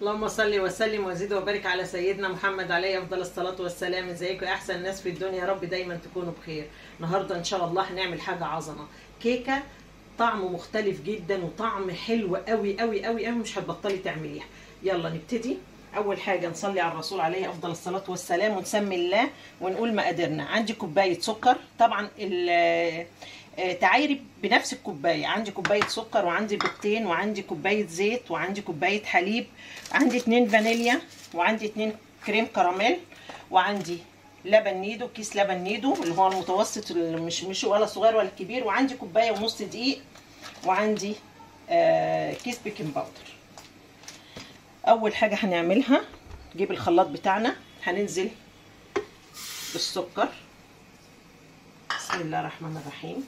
اللهم صل وسلم وزد وبارك على سيدنا محمد عليه افضل الصلاه والسلام ازيكم يا احسن الناس في الدنيا يا رب دايما تكونوا بخير النهارده ان شاء الله هنعمل حاجه عظمه كيكه طعمه مختلف جدا وطعم حلو قوي قوي قوي قوي مش هتبطلي تعمليها يلا نبتدي اول حاجه نصلي على الرسول عليه افضل الصلاه والسلام ونسمي الله ونقول مقاديرنا عندي كوبايه سكر طبعا تعايري بنفس الكوبايه عندي كوبايه سكر وعندي بيضتين وعندي كوبايه زيت وعندي كوبايه حليب عندي اتنين فانيليا وعندي اتنين كريم كراميل وعندي لبن نيدو كيس لبن نيدو اللي هو المتوسط اللي مش مش ولا صغير ولا كبير وعندي كوبايه ونص دقيق وعندي آه كيس بيكنج باودر اول حاجه هنعملها نجيب الخلاط بتاعنا هننزل بالسكر بسم الله الرحمن الرحيم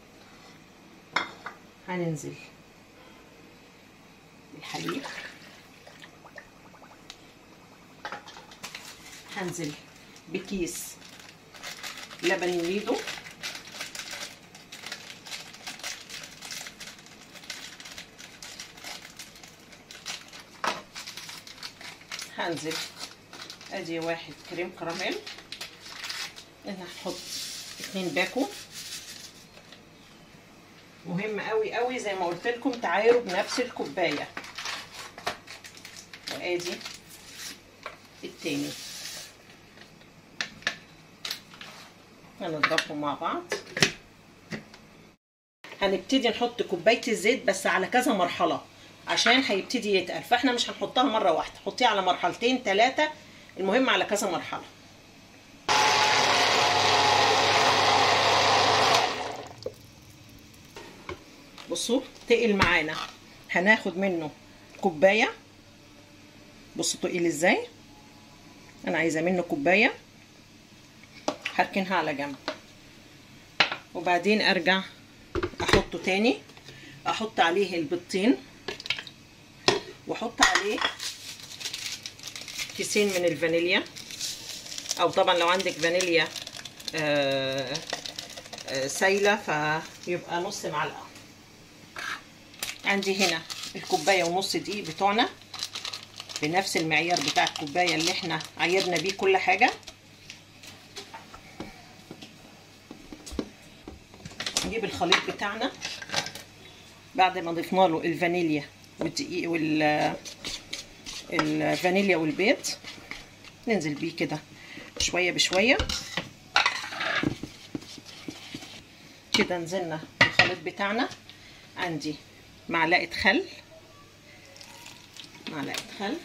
هننزل بالحليب هنزل بكيس لبن النيدو هنزل ادي واحد كريم كراميل هنا هنحط اتنين باكو مهم قوي قوي زي ما قلت لكم تعايروا بنفس الكوبايه وادي التاني هنضربهم مع بعض هنبتدي نحط كوبايه الزيت بس على كذا مرحله عشان هيبتدي يتقل فاحنا مش هنحطها مره واحده حطيها على مرحلتين ثلاثه المهم على كذا مرحله بصوا تقل معانا هناخد منه كوبايه بصوا تقل ازاي انا عايزه منه كوبايه هركنها على جنب وبعدين ارجع احطه تاني احط عليه البيضتين واحط عليه كيسين من الفانيليا او طبعا لو عندك فانيليا آآ آآ سايله فيبقى نص معلقه عندي هنا الكوبايه ونص دقيق بتوعنا بنفس المعيار بتاع الكوبايه اللي احنا عيرنا بيه كل حاجه نجيب الخليط بتاعنا بعد ما ضفنا له الفانيليا والدقيق وال الفانيليا والبيض ننزل بيه كده شويه بشويه كده نزلنا الخليط بتاعنا عندي معلقه خل معلقه خل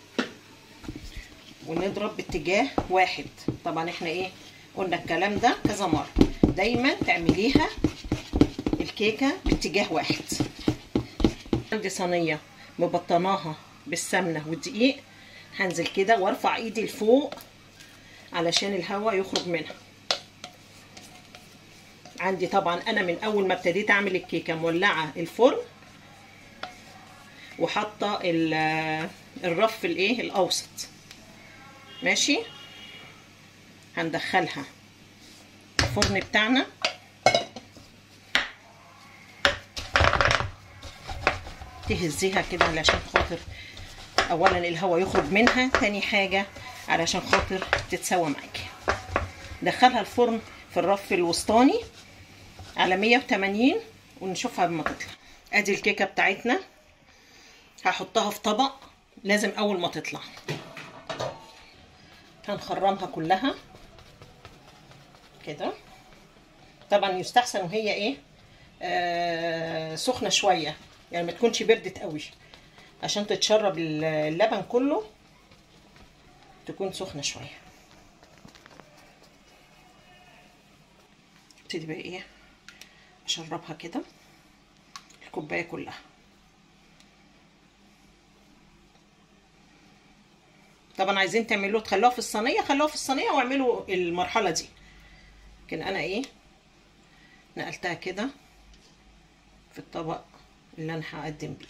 ونضرب باتجاه واحد طبعا احنا ايه قلنا الكلام ده كذا مره دايما تعمليها الكيكه باتجاه واحد عندي صينيه مبطناها بالسمنه والدقيق هنزل كده وارفع ايدي لفوق علشان الهواء يخرج منها عندي طبعا انا من اول ما ابتديت اعمل الكيكه مولعه الفرن وحاطه الرف الايه الاوسط ماشي هندخلها الفرن بتاعنا تهزيها كده علشان خاطر اولا الهواء يخرج منها تاني حاجه علشان خاطر تتسوى معاكي دخلها الفرن في الرف الوسطاني على 180 ونشوفها لما تطلع ادي الكيكه بتاعتنا هحطها في طبق لازم اول ما تطلع هنخرمها كلها كده طبعا يستحسن وهي ايه آه سخنه شويه يعني ما تكونش بردت قوي عشان تتشرب اللبن كله تكون سخنه شويه ابتدي بقى ايه اشربها كده الكوبايه كلها طبعا عايزين تعملوه تخلوها في الصينيه خلوها في الصينيه واعملوا المرحله دي لكن انا ايه نقلتها كده في الطبق اللي انا هقدم بيه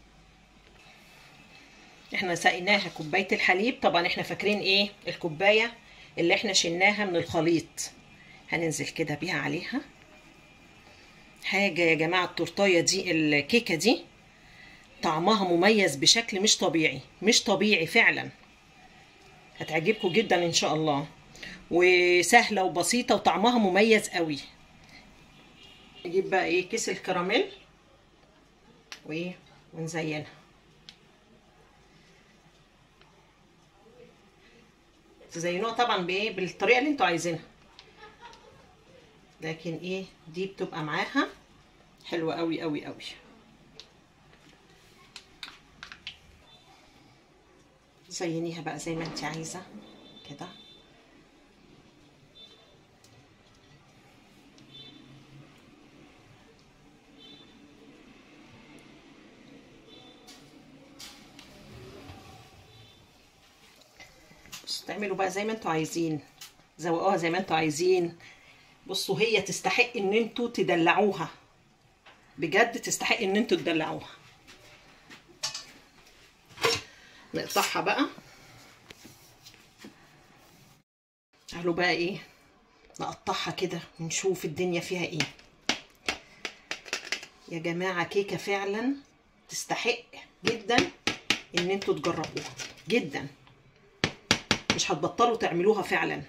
احنا سقيناها كوبايه الحليب طبعا احنا فاكرين ايه الكوبايه اللي احنا شلناها من الخليط هننزل كده بيها عليها حاجه يا جماعه التورتايه دي الكيكه دي طعمها مميز بشكل مش طبيعي مش طبيعي فعلا هتعجبكم جدا ان شاء الله وسهله وبسيطه وطعمها مميز قوي نجيب بقى ايه كيس الكراميل وايه ونزينها تزينوها طبعا بايه بالطريقه اللي انتوا عايزينها لكن ايه دي بتبقى معاها حلوه قوي قوي قوي زينيها بقى زي ما انت عايزه كده بصوا تعملوا بقى زي ما انتوا عايزين زوقوها زي ما انتوا عايزين بصوا هي تستحق ان انتوا تدلعوها بجد تستحق ان انتوا تدلعوها نقطعها بقى تعالوا بقى ايه نقطعها كده ونشوف الدنيا فيها ايه يا جماعة كيكة فعلا تستحق جدا ان انتوا تجربوها جدا مش هتبطلوا تعملوها فعلا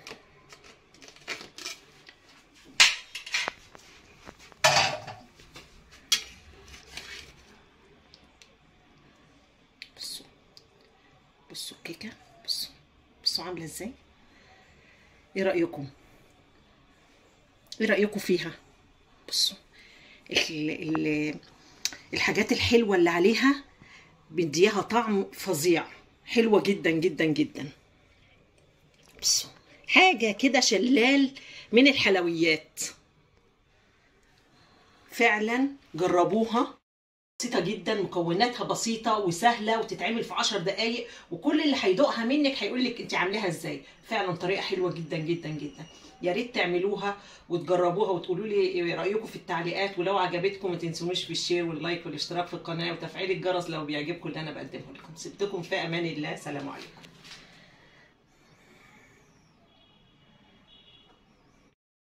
بصوا بصوا الكيكه بصوا بصوا عامله ازاي ايه رايكم ايه رايكم فيها بصوا ال ال الحاجات الحلوه اللي عليها بيديها طعم فظيع حلوه جدا جدا جدا بصوا حاجه كده شلال من الحلويات فعلا جربوها بسيطة جدا مكوناتها بسيطة وسهلة وتتعمل في عشر دقايق وكل اللي هيدوقها منك هيقول لك انت عاملاها ازاي فعلا طريقة حلوة جدا جدا جدا يا ريت تعملوها وتجربوها وتقولوا لي ايه رأيكم في التعليقات ولو عجبتكم ما تنسونيش بالشير واللايك والاشتراك في القناة وتفعيل الجرس لو بيعجبكم اللي انا بقدمه لكم سبتكم في امان الله سلام عليكم